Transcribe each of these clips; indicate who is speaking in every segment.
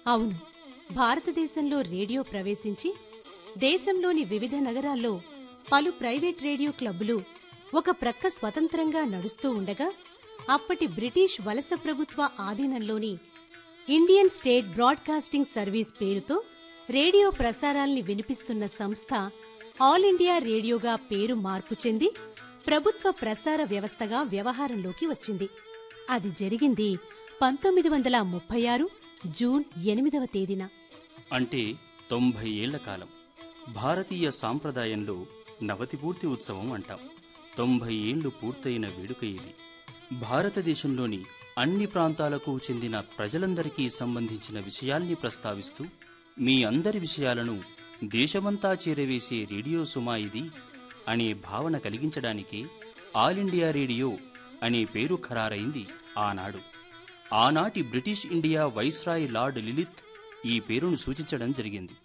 Speaker 1: అవును భారతదేశంలో రేడియో ప్రవేశించి దేశంలోని వివిధ నగరాల్లో పలు ప్రైవేట్ రేడియో క్లబ్బులు ఒక ప్రక్క స్వతంత్రంగా నడుస్తూ ఉండగా అప్పటి బ్రిటిష్ వలస ప్రభుత్వ ఆధీనంలోని ఇండియన్ స్టేట్ బ్రాడ్కాస్టింగ్ సర్వీస్ పేరుతో రేడియో ప్రసారాల్ని వినిపిస్తున్న సంస్థ ఆల్ ఇండియా రేడియోగా పేరు మార్పు చెంది ప్రభుత్వ ప్రసార వ్యవస్థగా వ్యవహారంలోకి వచ్చింది అది జరిగింది పంతొమ్మిది వందల ముప్పై ఆరు జూన్ ఎనిమిదవ తేదీన
Speaker 2: అంటే తొంభై ఏళ్ల కాలం భారతీయ సాంప్రదాయంలో నవతిపూర్తి ఉత్సవం అంటాం తొంభై ఏళ్లు పూర్తయిన వేడుక ఇది భారతదేశంలోని అన్ని ప్రాంతాలకు చెందిన ప్రజలందరికీ సంబంధించిన విషయాల్ని ప్రస్తావిస్తూ మీ అందరి విషయాలను దేశమంతా చేరవేసే రేడియో సుమా ఇది అనే భావన కలిగించడానికి ఆల్ ఇండియా రేడియో అనే పేరు ఖరారైంది ఆనాడు ఆనాటి బ్రిటిష్ ఇండియా వైస్రాయ్ లార్డ్ లిలిత్ ఈ పేరును సూచించడం జరిగింది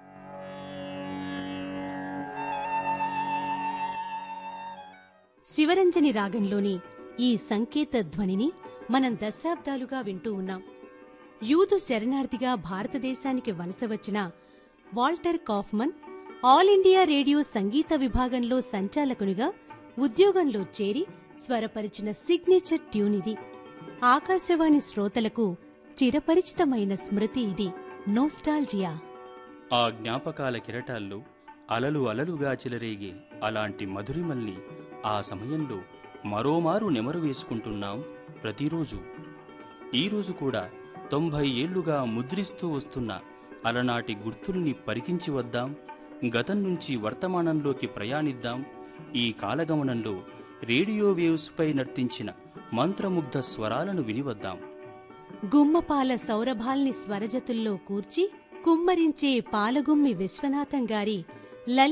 Speaker 1: శివరంజని రాగంలోని ఈ సంకేత ధ్వనిని మనం దశాబ్దాలుగా వింటూ ఉన్నాం యూదు శరణార్థిగా భారతదేశానికి వలస వచ్చిన Walter Kaufmann all India radio సంగీత విభాగంలో సంచాలకునిగా ఉద్యోగంలో చేరి స్వరపరిచిన సిగ్నేచర్ ట్యూన్ ఇది ఆకాశవాణి శ్రోతలకు చిరపరిచితమైన స్మృతి ఇది నోస్టాల్జియా
Speaker 2: ఆ జ్ఞాపకాల కిరటాల్లో అలలు అలలుగా చెలరేగే అలాంటి మధురిమల్ని ఆ సమయంలో మరోమారు నెమరు వేసుకుంటున్నాం ప్రతిరోజు ఈరోజు కూడా తొంభై ఏళ్లుగా ముద్రిస్తూ వస్తున్న అలనాటి గుర్తుల్ని పరికించి వద్దాం గతం నుంచి వర్తమానంలోకి ప్రయాణిద్దాం ఈ కాలగమనంలో రేడియో వేవ్స్ పై నర్తించిన మంత్రముగ్ధ స్వరాలను వినివద్దాం
Speaker 1: గుమ్మపాల సౌరభాల్ని స్వరజతుల్లో కూర్చి కుమ్మరించే పాలగుమ్మి విశ్వనాథం గారి లలిత